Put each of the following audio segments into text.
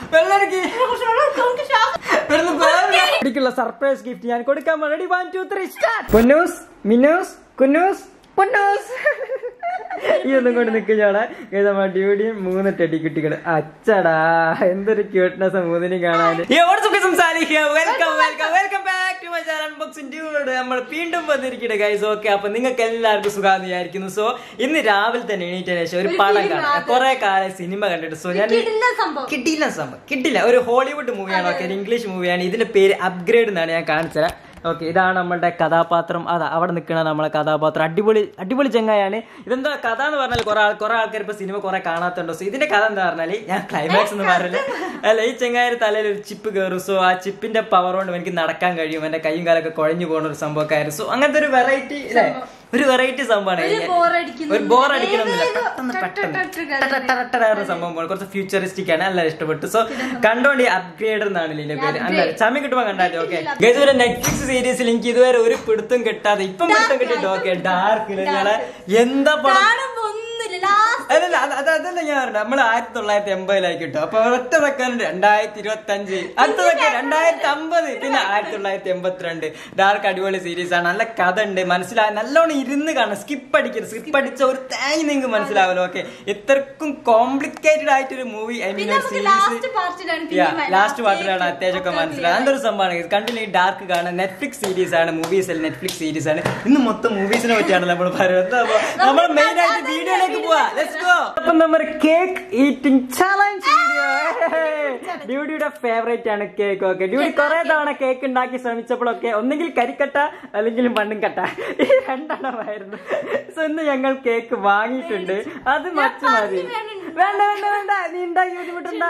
വെള്ളടിക്ക് എനിക്കുള്ള surprise gift ഞാൻ കൊടുക്കാൻ ready one two three start Ponnus Minnus Kunnus Ponnus ഈ ഒന്നും കൊണ്ട് നിൽക്കുന്നോടെ ഏതാ ഡ്യൂഡിയും മൂന്ന് ടെടിക്കുട്ടികൾ അച്ചടാ എന്തൊരു ക്യൂട്ട്നെസ് മൂന്നിനും കാണാൻ welcome welcome welcome back to my channel unboxing dude നമ്മൾ വീണ്ടും വന്നിരിക്കട്ടെ ഗൈസ് ഓക്കെ അപ്പൊ നിങ്ങൾക്ക് എല്ലാവർക്കും സുഖാന്ന് വിചാരിക്കുന്നു സോ ഇന്ന് രാവിലെ തന്നെ എണീറ്റതിന് ശേഷം ഒരു പടം കാണാം കുറെ കാലം സിനിമ കണ്ടിട്ട് സോ ഞാൻ കിട്ടിയില്ല സംഭവം കിട്ടില്ല ഒരു ഹോളിവുഡ് മൂവിയാണ് ഓക്കെ ഒരു ഇംഗ്ലീഷ് മൂവിയാണ് ഇതിന്റെ പേര് അപ്ഗ്രേഡ് എന്നാണ് ഞാൻ കാണിച്ചത് ഓക്കെ ഇതാണ് നമ്മളുടെ കഥാപാത്രം അതാ അവിടെ നിൽക്കുന്ന നമ്മളെ കഥാപാത്രം അടിപൊളി അടിപൊളി ചെങ്ങായാണ് ഇതെന്താ കഥ എന്ന് പറഞ്ഞാൽ കുറെ ആൾ കുറെ ആൾക്കാർ ഇപ്പൊ സിനിമ കുറെ കാണാത്തുണ്ടോ സോ ഇതിന്റെ കഥ എന്താ പറഞ്ഞാൽ ഞാൻ ക്ലൈമാക്സ് എന്ന് പറഞ്ഞില്ല അല്ല ഈ ചെങ്ങായുടെ തലയിൽ ഒരു ചിപ്പ് കയറും സോ ആ ചിപ്പിന്റെ പവർ കൊണ്ട് എനിക്ക് നടക്കാൻ കഴിയും എന്റെ കൈയും കാലൊക്കെ കുഴഞ്ഞു പോകുന്ന ഒരു സംഭവമൊക്കെ ആയിരുന്നു സോ അങ്ങനത്തെ ഒരു വെറൈറ്റി അല്ലേ ഒരു വെറൈറ്റി സംഭവമാണ് ഒരു ബോർ അടിക്കണമെന്നില്ല പെട്ടെന്ന് പെട്ടെന്ന് ഒരു സംഭവം പോലെ കുറച്ച് ഫ്യൂച്ചറിസ്റ്റിക് ആണ് നല്ല ഇഷ്ടപ്പെട്ടു സോ കണ്ടോണ്ട് അപ്ഗ്രേഡ് എന്നാണ് ഇതിന്റെ പേര് അല്ല സമയം കിട്ടുമ്പോ കണ്ടാലേ ഓക്കെ ഇതുവരെ നെറ്റ്ഫ്ലിക്സ് സീരീസിൽ എനിക്ക് ഇതുവരെ ഒരു പിടുത്തം കിട്ടാതെ ഇപ്പം പിടുത്തം കിട്ടിട്ടോ ഓക്കെ ഡാർക്ക് എന്താ പടം അല്ലല്ല അത് അത് അതല്ല ഞാൻ പറഞ്ഞത് നമ്മൾ ആയിരത്തി തൊള്ളായിരത്തി എൺപതിലായി കിട്ടും അപ്പൊ ഒറ്റ വെക്കാൻ രണ്ടായിരത്തി ഇരുപത്തി അഞ്ച് അടുത്ത വെക്കാൻ രണ്ടായിരത്തി അമ്പത് പിന്നെ ആയിരത്തി തൊള്ളായിരത്തി എൺപത്തിരണ്ട് ഡാർക്ക് അടിപൊളി സീരീസ് ആണ് നല്ല കഥ ഉണ്ട് മനസ്സിലായ നല്ലോണം ഇരുന്ന് കാണാം സ്കിപ്പ് അടിക്കരുത് സ്കിപ്പ് അടിച്ച ഒരു തേങ്ങ നിങ്ങൾക്ക് മനസ്സിലാവല്ലോ ഓക്കെ ഇത്രക്കും കോംപ്ലിക്കേറ്റഡ് ആയിട്ടൊരു മൂവി ഐ മീൻ ഒരു സീരീസ് ലാസ്റ്റ് പാർട്ടിലാണ് അത്യാവശ്യമൊക്കെ മനസ്സിലായത് എന്തൊരു സംഭവമാണ് കണ്ടിന്യൂ ഡാർക്ക് കാണാൻ നെറ്റ്ഫ്ലിക്സ് സീരീസ് ആണ് മൂവീസ് അല്ല നെറ്റ്ഫ്ലിക്സ് സീരീസ് ആണ് ഇന്ന് മൊത്തം മൂവീസിനെ പറ്റിയാണ് നമ്മൾ പറയുന്നത് നമ്മൾ മെയിൻ ആയിട്ട് വീഡിയോയിലേക്ക് പോവാ ലെറ്റ്സ് ഗോ അപ്പം നമ്മുടെ കേക്ക് ഈറ്റിംഗ് ചാലഞ്ച് ഡ്യൂഡിയുടെ ഫേവറേറ്റ് ആണ് കേക്ക് ഓക്കെ ഡ്യൂഡി കുറെ തവണ കേക്ക് ഉണ്ടാക്കി ശ്രമിച്ചപ്പോഴൊക്കെ ഒന്നെങ്കിൽ കരിക്കട്ട അല്ലെങ്കിൽ മണ്ണും കട്ട ഈ രണ്ടെണ്ണമായിരുന്നു സോ ഇന്ന് ഞങ്ങൾ കേക്ക് വാങ്ങിയിട്ടുണ്ട് അത് മച്ചു മതി വേണ്ട വേണ്ട വേണ്ട നീ ഉണ്ടാക്കി ബുദ്ധിമുട്ടുണ്ട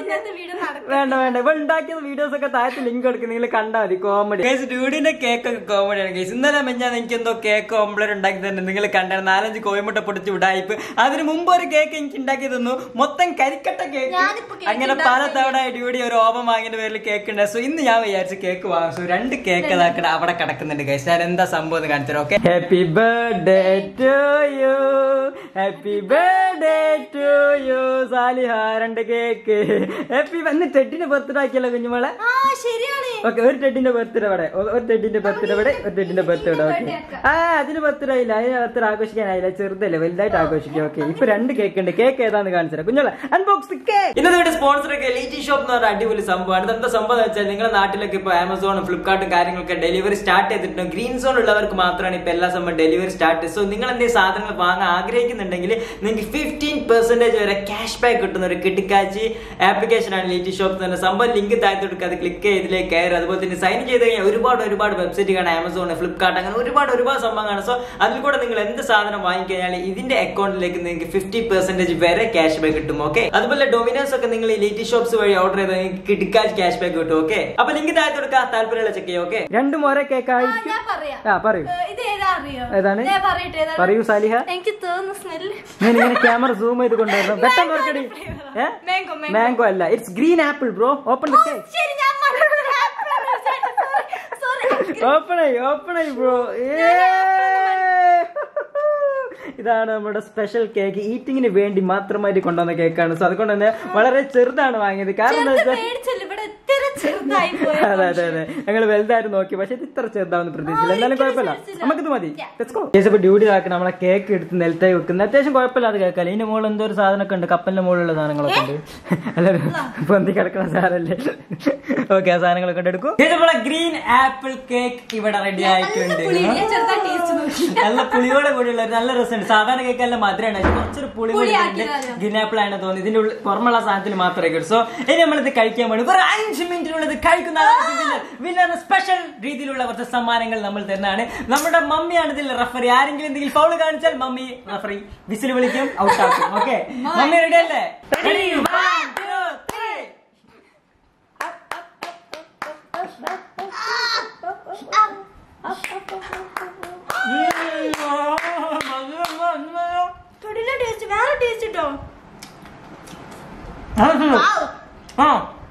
വേണ്ട വേണ്ട ഇപ്പൊ ഉണ്ടാക്കിയ വീഡിയോസ് ഒക്കെ താഴത്ത് ലിങ്ക് കൊടുക്കും നിങ്ങൾ കണ്ടാൽ മതി കോമഡി കേസ് ഡ്യൂഡിന്റെ കേക്ക് ഒക്കെ കോമഡിയാണ് കേസ് ഇന്നലെ മെഞ്ഞാൽ എനിക്ക് എന്തോ കേക്ക് ഓംപ്ലേറ്റ് ഉണ്ടാക്കി തന്നെ നിങ്ങൾ കണ്ടാണ് നാലഞ്ച് കോഴിമുട്ട പൊടിച്ച് ഉടായിപ്പ് അതിന് മുമ്പ് ഒരു കേക്ക് എനിക്ക് ഉണ്ടാക്കി തന്നു മൊത്തം കരിക്കട്ട കേക്ക് അങ്ങനെ പല തവണ ഡ്യൂഡി ഒരു ഓപം വാങ്ങിന്റെ പേരിൽ കേക്ക് ഉണ്ട് സോ ഇന്ന് ഞാൻ വിചാരിച്ചു കേക്ക് വാങ്ങും സോ രണ്ട് കേക്ക് ഇതാക്കണ അവിടെ കിടക്കുന്നുണ്ട് കേസ് ഞാൻ എന്താ സംഭവം എന്ന് കാണിച്ചു okay happy birthday to you happy birthday to you Saliha രണ്ട് കേക്ക് ഹാപ്പി വന്ന് ടെഡിന്റെ ബർത്ത്ഡേ ആക്കിയല്ലോ കുഞ്ഞുമോളെ ഓക്കെ ഒരു ടെഡിന്റെ ബർത്ത്ഡേ ഇവിടെ ഒ- ഒരു ടെഡിന്റെ ബർത്ത്ഡേ ഇവിടെ ഒരു ടെഡിന്റെ ബർത്ത്ഡേ ഓക്കെ ആ അതിന് ബർത്ത്ഡേ ആയില്ല അതിന് ബർത്ത്ഡേ ആഘോഷിക്കാനായില്ല ചെറുതല്ലേ വലുതായിട്ട് ആഘോഷിക്കാം ഓക്കെ ഇപ്പൊ രണ്ട് കേക്ക് ഉണ്ട് കേക്ക് ഏതാന്ന് കാണിച്ചത് കുഞ്ഞോളെ അൺബോക്സ് കേക്ക് ഇന്നത്തെ സ്പോൺസർ ഒക്കെ ലീറ്റി ഷോപ്പ് എന്ന് പറഞ്ഞ അടിപൊളി സംഭവമാണ് ഇതെന്താ സംഭവം എന്ന് വെച്ചാൽ നിങ്ങളുടെ നാട്ടിലൊക്കെ ഇപ്പൊ ആമസോണും ഫ്ലിപ്കാർട്ടും കാര്യങ്ങളൊക്കെ ഡെലിവറി സ്റ്റാർട്ട് ചെയ്തിട്ടുണ്ട് ഗ്രീൻ സോൺ ഉള്ളവർക്ക് മാത്രമാണ് ഇപ്പൊ എല്ലാ സംഭവം ഡെലിവറി സ്റ്റാർട്ട് സോ നിങ്ങൾ എന്തെങ്കിലും സാധനങ്ങൾ വാങ്ങാൻ ആഗ്രഹിക്കുന്നുണ്ടെങ്കിൽ നിങ്ങൾക്ക് ഫിഫ്റ്റീൻ പെർസെന്റേജ് വരെ ക്യാഷ് ബാക്ക് കിട്ടുന്ന ഒരു കിട്ടിക്കാച്ചി ആപ്ലിക്കേഷൻ ആണ് ലീറ്റി ഷോപ്പ് തന്നെ സംഭവം ലിങ്ക് താഴ്ത്തി കൊടുക്കുക അത് ക്ലിക്ക് ചെയ്തിലേക്ക് കയറി അതുപോലെ തന്നെ സൈൻ ചെയ്ത് കഴിഞ്ഞാൽ ഒരുപാട് ഒരുപാട് വെബ്സൈറ്റ് കാണാം ആമസോൺ ഫ്ലിപ്കാർട്ട് അങ്ങനെ ഒരുപാട് ഒരുപാട് സംഭവം കാണാം സോ അതിൽ കൂടെ നിങ്ങൾ എന്ത് സാധനം വാങ്ങിക്കഴിഞ്ഞാൽ ഇതിന്റെ അക്കൗണ്ടിലേക്ക് നിങ്ങൾക്ക് ഫിഫ്റ്റി പെർസെന്റേജ് വരെ ക്യാഷ് ബാക്ക് കിട്ടും ഓക്കെ അതുപോലെ ഡൊമിനോസ് ഒക്കെ നിങ്ങൾ ഈ ലീറ്റി ഷോപ്സ് വഴി ഓർഡർ ചെയ്താൽ നിങ്ങൾക്ക് കിട്ടിക്കാച്ച് ക്യാഷ് ബാക്ക് കിട്ടും ഓക്കെ അപ്പൊ ലിങ്ക് താഴ്ത്തി കൊടുക്കുക താല്പര്യമുള്ള ചെക്ക് ചെയ്യാം ഓക്കെ രണ്ടും ഒരേ കേക്ക് ആയിരിക്കും ആ പറയൂ ഏതാണ്? പറയൂ സാലിഹ എനിക്ക് തോന്നുന്നു സ്മെല്ല് ഞാൻ ഇങ്ങനെ ക്യാമറ സൂം ചെയ്ത് കൊണ്ടുവരണം പെട്ടെന്ന് ഓർക്കടി Mango, mango. മാംഗോ അല്ല it's green apple bro open the cake ശരി ഞാൻ സോറി ഓപ്പൺ ആയി ഓപ്പൺ ആയി ബ്രോ ഇതാണ് നമ്മുടെ സ്പെഷ്യൽ കേക്ക് ഈറ്റിങ്ങിന് വേണ്ടി മാത്രമായിട്ട് കൊണ്ടുവന്ന കേക്കാണ് സോ അതുകൊണ്ട് തന്നെ വളരെ ചെറുതാണ് വാങ്ങിയത് കാരണം എന്താ വെച്ചാൽ മേടിച്ചല്ലോ ഇവിടെ ഇത്തിരി ചെറുതായി പോയി അതെ അതെ അതെ ഞങ്ങൾ വലുതായിട്ട് നോക്കി പക്ഷെ ഇത് ഇത്ര ചെറുതാവുന്ന പ്രതീക്ഷിച്ചില്ല എന്തായാലും കുഴപ്പമില്ല നമുക്കിത് മതി ഇപ്പൊ ഡ്യൂട്ടി ആക്കി നമ്മളെ കേക്ക് എടുത്ത് നിലത്തായി വെക്കുന്നത് അത്യാവശ്യം കുഴപ്പമില്ലാതെ കേൾക്കാല്ലേ ഇതിന്റെ മുകളിൽ എന്തോ ഒരു സാധനമൊക്കെ ഉണ്ട് കപ്പലിന്റെ മുകളിലുള്ള സാധനങ്ങളൊക്കെ ഉണ്ട് അല്ല പൊന്തി കിടക്കുന്ന സാധനല്ലേ ഓക്കെ ആ സാധനങ്ങളൊക്കെ ഉണ്ട് എടുക്കും ഇത് നമ്മളെ ഗ്രീൻ ആപ്പിൾ കേക്ക് ഇവിടെ റെഡി ആയിട്ടുണ്ട് ഞാൻ ചെറുതായി ടേസ്റ്റ് നോക്കി നല്ല പുളിയോടെ കൂടിയുള്ള ഒരു നല്ല രസമുണ്ട് സാധാരണ കേക്ക് നല്ല മധുരമാണ് ഇത് കുറച്ചൊരു പുളി കൂടി ഗ്രീൻ ആപ്പിൾ ആണ് തോന്നി ഇതിന്റെ ഉള്ളിൽ പുറമുള്ള സാധനത്തിൽ മാത്രമേ കിട്ടും സോ ഇനി നമ്മളിത് കഴിക്കാൻ വേണ്ടി ഒരു അഞ്ച് മിനിറ്റിനുള്ളിൽ ഇത് കഴിക്കുന്ന വിന്നർ സ്പെഷ്യൽ രീതിയിലുള്ള കുറച്ച് സമ്മാനങ്ങൾ നമ്മൾ തരുന്നതാണ് നമ്മുടെ മമ്മിയാണ് ഇതിൽ റഫറി ആരെങ്കിലും എന്തെങ്കിലും ഫൗള് കാണിച്ചാൽ മമ്മി റഫറി വിസിൽ വിളിക്കും ഔട്ട് ആക്കും ഓക്കെ മമ്മി റെഡി അല്ലേ Ready? One, two, three. തൊടിയിലെ ടേസ്റ്റ് വേറെ ടേസ്റ്റ് കിട്ടോ ആ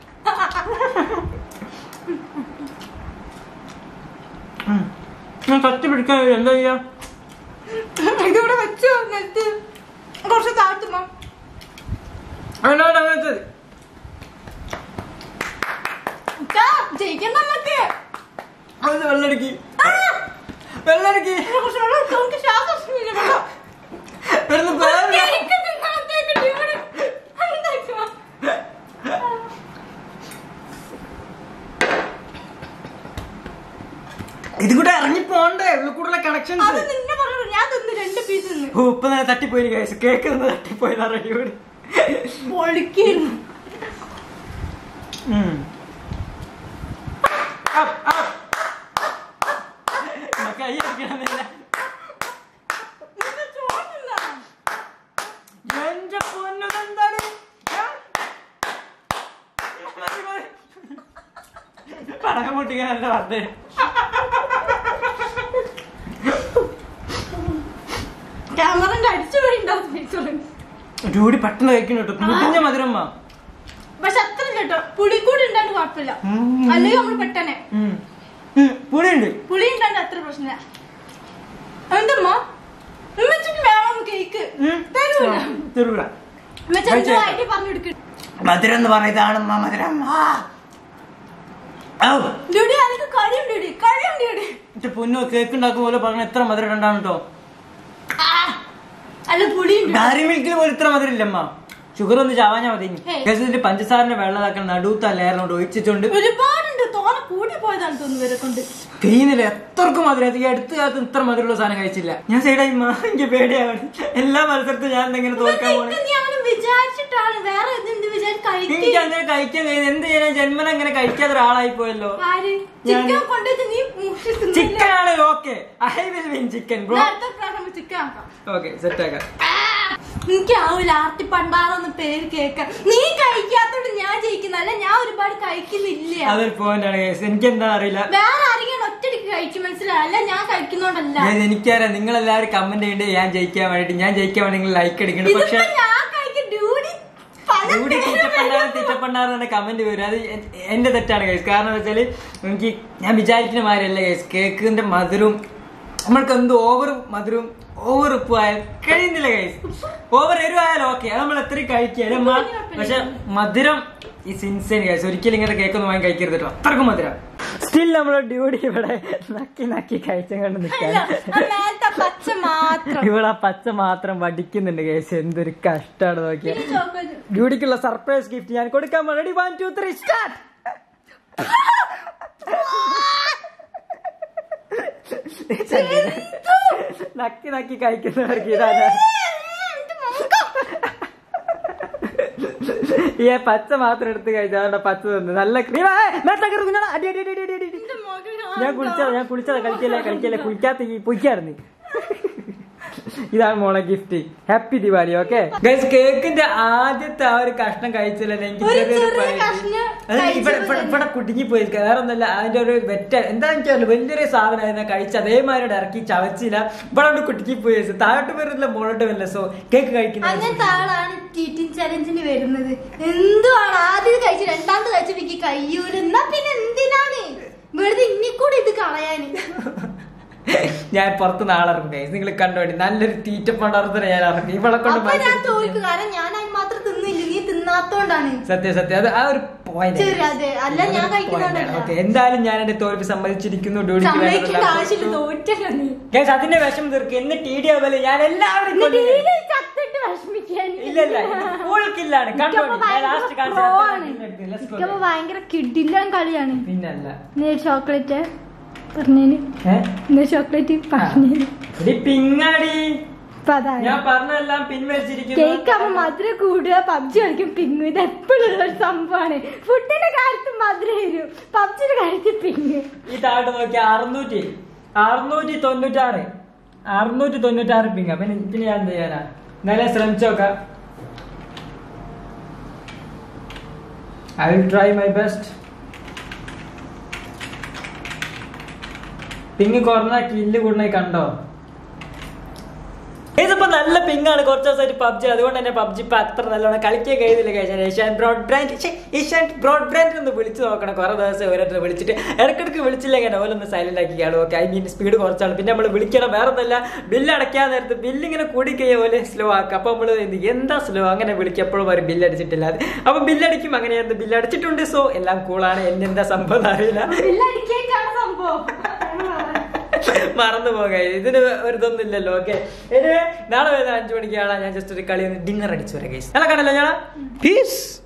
ഞാൻ കത്തി പിടിക്കാൻ എന്താ ചെയ്യാ ഇതിവിടെ വെച്ചോ നിലത്ത് കുറച്ച് താഴ്ത്തുമ്പോ വേണ്ട വേണ്ട അങ്ങനത്തെ ജയിക്കണ്ട നമുക്ക് ഒന്ന് വെള്ളടിക്ക് വെള്ളടിക്ക് കുറച്ച് വെള്ളം എടുക്കാം. നമുക്ക് ശ്വാസം ഇല്ല, വെള്ളം. വെള്ളം വേറെ കേക്ക് തിന്നാത്തേക്ക് ഇവിടെ. എന്താ ഇത് കൂടെ ഇറങ്ങി പോണ്ടേ ഉള്ളിൽ കൂടുതൽ അത് കണക്ഷൻസ് നിന്നെ പറഞ്ഞു ഞാൻ തിന്ന് രണ്ട് പീസ് തിന്ന് ഉപ്പ് നേരെ തട്ടിപ്പോയി കേസ് കേക്ക് നിന്ന് തട്ടിപ്പോയി റെഡിയോട് പൊളിക്കുന്നു കൈ അടിക്കണമെന്നില്ല നിന്റെ ചോറില്ല എന്റെ പൊന്നതെന്താണ് പടക്കം പൊട്ടിക്കാനല്ല പറഞ്ഞേ ക്യാമറന്റെ അടിച്ചു പോയിണ്ടാവും ഡൂടി പെട്ടെന്ന് കഴിക്കണം കേട്ടോ മുട്ടിഞ്ഞ മധുരമ്മ പക്ഷെ അത്ര കേട്ടോ പുളി കൂടി ഉണ്ടാണ്ട് കുഴപ്പമില്ല ഉം. അല്ലെങ്കിൽ നമ്മള് പെട്ടെന്നെ പുളിയുണ്ട് പുളി ഉണ്ടാണ്ട് അത്ര പ്രശ്നമില്ല എന്തമ്മ ഉമ്മച്ചിക്ക് വേണം കേക്ക് തരൂല തരൂല ഉമ്മച്ചി കഴിച്ചേക്കാം. ആയിട്ട് പറഞ്ഞെടുക്കും മധുരം എന്ന് പറയുന്നതാണ് ഉമ്മ മധുരം ആ. ഔ, ഡ്യൂടി അതിന് കഴിയും ഡ്യൂടി കഴിയും ഡ്യൂടി എന്റെ പൊന്നു കേക്ക് ഉണ്ടാക്കും പോലെ പറഞ്ഞ എത്ര മധുരം ഇടണ്ടാണ് കേട്ടോ അല്ല പുളി ഉണ്ട് ഡയറി മിൽക്കിൽ പോലും ഇത്ര മധുരം ഇല്ലമ്മ ഷുഗർ ഒന്ന് ചാവാഞ്ഞാ മതി ഹേയ്. ഗസത്തിന്റെ പഞ്ചസാരന്റെ വെള്ളതാക്കാൻ നടുത്ത ലെയറിനോട് ഒഴിച്ചിട്ടുണ്ട് ഒരുപാടുണ്ട് തോനെ കൂടി പോയതാണ് തോന്നുന്നു ഇവരെ കൊണ്ട് കഴിയുന്നില്ല എത്രക്കും മധുരം ഈ അടുത്ത കാലത്ത് ഇത്ര മധുരമുള്ള സാധനം കഴിച്ചില്ല ഞാൻ സൈഡായി എനിക്ക് പേടിയാണ് എല്ലാ മത്സരത്തിലും ഞാൻ എന്തെങ്കിലും തോൽക്കാൻ പോണേ ഇതൊക്കെ നീ അങ്ങനെ വിചാരിച്ചിട്ടാണ് വേറെ എന്ത് വിചാരിച്ച് എനിക്ക് കഴിക്കും അങ്ങനെ കഴിക്കാൻ കഴിയുന്നത് എന്ത് ചെയ്യാൻ ജന്മന അങ്ങനെ കഴിക്കാത്ത ഒരാളായി പോയല്ലോ ആര് ഞാൻ- ചിക്കൻ കൊണ്ടുവച്ച് നീ മുഷി തിന്നില്ല. ചിക്കൻ ആണ് okay I will win chicken bro ഞാൻ അടുത്ത പ്രാവശ്യം ചിക്കൻ ആക്കാം ഓക്കെ സെറ്റ് ആക്കാം എനിക്ക് ആവൂല ആർത്തി പണ്ടാറൊന്ന് പേര് കേൾക്കാം നീ കഴിക്കാത്തോണ്ട് ഞാൻ ജയിക്കുന്ന അല്ല ഞാൻ ഒരുപാട് കഴിക്കുന്നില്ല അതൊരു പോയിന്റ് ആണ് guys. എനിക്ക് എന്താ അറിയില്ല വേറെ ആരെങ്കിലും ഒറ്റയ്ക്ക് കഴിക്കും മനസ്സിലായി അല്ല ഞാൻ കഴിക്കുന്നോണ്ടല്ല ഞാൻ എനിക്കറിയാം നിങ്ങൾ എല്ലാവരും കമന്റ് ചെയ്യണ്ടേ ഞാൻ ജയിക്കാൻ വേണ്ടിട്ട് ഞാൻ ജയിക്കാൻ വേണ്ടി നിങ്ങൾ ലൈക്ക് അടിക്കണം പക്ഷെ ഇതിപ്പോ ഞാൻ കഴിക്കും ഡ്യൂടി പല ഇവിടെ പേരും തീറ്റപ്പണ്ടാറ് തീറ്റപ്പണ്ടാറ് കമന്റ് വരും അത് എ- എന്റെ തെറ്റാണ് കേസ് കാരണം എന്താ വെച്ചാല് എനിക്ക് ഞാൻ വിചാരിക്കുന്ന മാതിരിയല്ല കേസ് കേക്കിന്റെ മധുരവും നമ്മൾക്ക് എന്ത് ഓവർ മധുരവും ഓവർ ഉപ്പായാൽ കഴിയുന്നില്ല കേസ് ഓവർ എരിവായാലും ഓക്കെ അത് നമ്മൾ എത്രയും കഴിക്കുക പക്ഷെ മധുരം ഈ സിൻസേൻ കേസ് ഒരിക്കലും ഇങ്ങനെ കേക്കൊന്നും വാങ്ങി കഴിക്കരുത് കേട്ടോ അത്രക്കും മധുരം സ്റ്റിൽ നമ്മൾ ഡ്യൂട്ടി ഇവിടെ നക്കി നക്കി കഴിച്ചുകൊണ്ട് അല്ല, ആ മേലത്തെ പച്ച മാത്രം ഇവിടെ ആ പച്ച മാത്രം വടിക്കുന്നുണ്ട് കേസ് എന്തൊരു കഷ്ടാണ് നോക്കിയാ ഈ ചോക്ലേറ്റ് ഡ്യൂട്ടിക്കുള്ള സർപ്രൈസ് ഗിഫ്റ്റ് ഞാൻ കൊടുക്കാൻ ready one two three start നക്കി നക്കി കഴിക്കുന്നവർക്ക് ഇതാണ് ഈ പച്ച മാത്രം എടുത്ത് കഴിച്ചാൽ പച്ച തന്നു നല്ല ക്രീം അടി അടി അടി അടി അടി അടി ഞാൻ കുളിച്ചതാ ഞാൻ കുളിച്ചതാ കളിക്കല്ലേ കളിക്കല്ലേ കുളിക്കാത്ത ഈ പൊയ്ക്കായിരുന്നു ഇതാണ് മോളെ gift happy Diwali okay guys കേക്കിന്റെ ആദ്യത്തെ ആ ഒരു കഷ്ണം കഴിച്ചില്ല എനിക്ക് ഒരു ചെറിയൊരു ചെറിയ പനി. കഷ്ണം അത് ഇവിടെ ഇവിടെ കഴിച്ചത് ഇവിടെ കുടുങ്ങി പോയി വേറെ ഒന്നല്ല അതിന്റെ ഒരു വെറ്റ എന്താ എനിക്കറിയില്ല വലിയൊരു സാധനമായിരുന്നു കഴിച്ച് അതേമാതിരി ഇറക്കി ചവച്ചില്ല ഇവിടെ കൊണ്ട് കുടുങ്ങി പോയി താഴോട്ട് വരുന്നില്ല മുകളോട്ട് വരില്ല സോ കേക്ക് കഴിക്കുന്നത് അങ്ങനത്തെ ആളാണ് ടീറ്റിംഗ് ചലഞ്ചിന് വരുന്നത് എന്തുവാണ് ആദ്യം കഴിച്ച് രണ്ടാമത് കഴിച്ച് എനിക്ക് കഴിയൂല എന്നാ പിന്നെ എന്തിനാണ് വെറുതെ ഇന്നിക്കൂടി ഇത് കളയാന് ഞാൻ പുറത്ത് നാളെ ഇറങ്ങും നിങ്ങൾ കണ്ടോണ്ടി നല്ലൊരു തീറ്റ പണ്ടാർത്തനെ ഞാൻ ഇറങ്ങി ഇവളെ കൊണ്ട് അപ്പൊ ഞാൻ മത്സരിപ്പിക്കും. തോൽക്കും കാരണം ഞാൻ അതിന് മാത്രം തിന്നില്ല നീ തിന്നാത്തോണ്ടാണ് സത്യം സത്യം അത് ആ ഒരു പോയിന്റ് ശരി, അതെ. അല്ല, ഞാൻ കഴിക്കുന്നതുകൊണ്ടല്ല. ഓക്കെ എന്തായാലും ഞാൻ എന്റെ തോൽവി സമ്മതിച്ചിരിക്കുന്നു ഡ്യൂട്ടിക്ക് സമ്മതിക്കേണ്ട ആവശ്യമില്ല തോറ്റല്ലോ നീ Guys, അതിന്റെ വിഷം തീർക്കും എന്നിട്ട് ടി ഡി ആവുമല്ലോ ഞാൻ എല്ലാവരും എന്നിട്ട് കൊല്ലും. ഇതിൽ ചത്തിട്ട് വിഷമിക്കാൻ ഇല്ല ഇല്ല ഫുൾ കില്ലാണ് കണ്ടോണ്ടി ഞാൻ ലാസ്റ്റ് കാണിച്ചു ഇക്കപ്പോ ഭയങ്കര കിഡില്ലാൻ കളിയാണ് പിന്നല്ല നീ ചോക്ലേറ്റ് പറഞ്ഞേന് ഏ? ഇന്ന് ചോക്ലേറ്റ് പറഞ്ഞേന് എടി പിങ്ങാടി ഇപ്പൊ അതാണ് ഞാൻ പറഞ്ഞെല്ലാം പിൻവലിച്ചിരിക്കുന്നു കേക്ക് ആവുമ്പോ മധുരം കൂടുക പബ്ജി കളിക്കും പിങ്ങു ഇത് എപ്പോഴും ഒരു സംഭവമാണ് ഫുഡിന്റെ കാര്യത്തിൽ മധുരം വരും പബ്ജിയുടെ കാര്യത്തിൽ പിങ്ങു ഈ താഴോട്ട് നോക്കി അറുന്നൂറ്റി അറുന്നൂറ്റി തൊണ്ണൂറ്റാറ് അറുന്നൂറ്റി തൊണ്ണൂറ്റാറ് പിങ്ങ പിന്നെ പിന്നെ ഞാൻ എന്ത് ചെയ്യാനാ എന്നാലേ ശ്രമിച്ചു നോക്കാം I will try my best ping കുറഞ്ഞ കില്ല് കൂടുന്ന കണ്ടോ ഇതിപ്പോ നല്ല നല്ല പിങ്ങാണ് കുറച്ച് ദിവസമായിട്ട് പബ്ജി അതുകൊണ്ട് തന്നെ പബ്ജി ഇപ്പൊ അത്ര നല്ലോണം കളിക്കാൻ കഴിയുന്നില്ല കഴിച്ചാൽ Asian broadband Asian broadband ഒന്ന് വിളിച്ചു നോക്കണം കുറെ ദിവസം ഓരോരുത്തർ വിളിച്ചിട്ട് ഇടക്കിടക്ക് വിളിച്ചില്ലെങ്കിൽ ഓലൊന്ന് സൈലന്റ് ആക്കി കാണും ഓക്കെ ഐ മീൻ സ്പീഡ് കുറച്ചാണ് പിന്നെ നമ്മൾ വിളിക്കണം വേറെ ഒന്നല്ല ബില്ല് അടയ്ക്കാൻ നേരത്ത് ബില്ല് ഇങ്ങനെ കൂടി കഴിയ പോലെ സ്ലോ ആക്കുക അപ്പൊ നമ്മൾ എന്താ സ്ലോ അങ്ങനെ വിളിക്കും എപ്പോഴും പറയും ബില്ല് അടിച്ചിട്ടില്ല അത് അപ്പൊ ബില്ല് അടിക്കും അങ്ങനെയായിരുന്നു ബില്ല് അടിച്ചിട്ടുണ്ട് സോ എല്ലാം കൂളാണ് എന്നെന്താ സംഭവം എന്ന് അറിയില്ല ബില്ലടിക്കേക്കാണ് സംഭവം മറന്നു പോകാം ഇതിന് ഒരു ഇതൊന്നും ഇല്ലല്ലോ ഓക്കെ നാളെ വരുന്ന അഞ്ചു മണിക്കാണ് ഞാൻ ജസ്റ്റ് ഒരു കളി ഡിന്നർ അടിച്ചു വരാം ഗൈസ് നല്ല കണ്ടല്ലോ ഞാൻ പീസ്